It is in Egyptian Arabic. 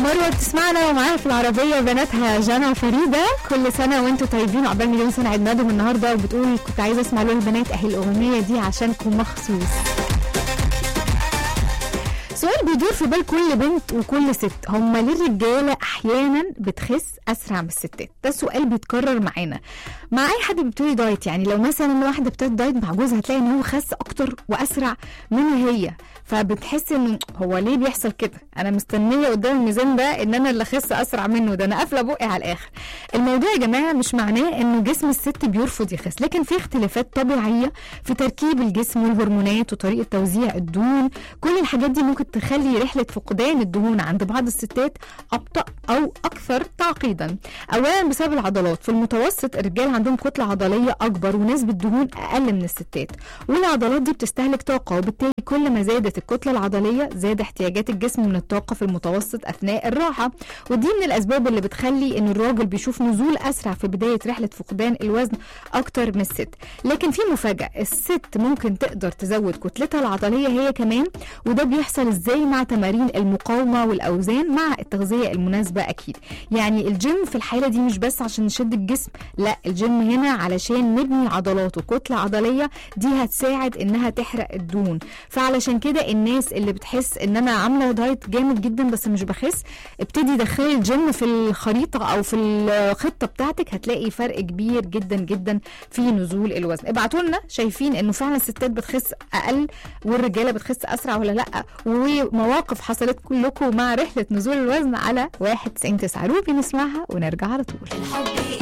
مروه بتسمعنا ومعاها في العربيه بناتها جنى فريده كل سنه وانتم طيبين عقبال مليون سنه عيد ميلادهم النهارده وبتقول كنت عايزه اسمع له البنات اهي الاغنيه دي عشانكم مخصوص سؤال بيدور في بال كل بنت وكل ست هما ليه الرجاله احيانا بتخس اسرع من الستات ده سؤال بيتكرر معانا مع اي حد بيبتدي دايت يعني لو مثلا واحده ابتدت دايت مع جوزها هتلاقي ان هو خس اكتر واسرع منها هي فبتحس ان هو ليه بيحصل كده انا مستنيه قدام الميزان ده ان انا اللي اخس اسرع منه ده انا قافله بقي على الاخر الموضوع يا جماعه مش معناه انه جسم الست بيرفض يخس لكن في اختلافات طبيعيه في تركيب الجسم والهرمونات وطريقه توزيع الدهون كل الحاجات دي ممكن تخلي رحله فقدان الدهون عند بعض الستات ابطا او اكثر تعقيدا اولا بسبب العضلات في المتوسط الرجال عندهم كتله عضليه اكبر ونسبه دهون اقل من الستات والعضلات دي بتستهلك طاقه وبالتالي كل ما زادت الكتله العضليه زاد احتياجات الجسم من الطاقه في المتوسط اثناء الراحه ودي من الاسباب اللي بتخلي ان الراجل بيشوف نزول اسرع في بدايه رحله فقدان الوزن اكتر من الست لكن في مفاجاه الست ممكن تقدر تزود كتلتها العضليه هي كمان وده بيحصل ازاي مع تمارين المقاومه والاوزان مع التغذيه المناسبه اكيد يعني الجيم في الحاله دي مش بس عشان نشد الجسم لا الجيم هنا علشان نبني عضلات وكتله عضليه دي هتساعد انها تحرق الدهون فعلشان كده الناس اللي بتحس ان انا عامله دايت جامد جدا بس مش بخس ابتدي دخلي الجيم في الخريطه او في الخطه بتاعتك هتلاقي فرق كبير جدا جدا في نزول الوزن ابعتوا لنا شايفين انه فعلا الستات بتخس اقل والرجاله بتخس اسرع ولا لا ومواقف حصلت كلكم مع رحله نزول الوزن على 1 90 روبي نسمعها ونرجع على طول الحب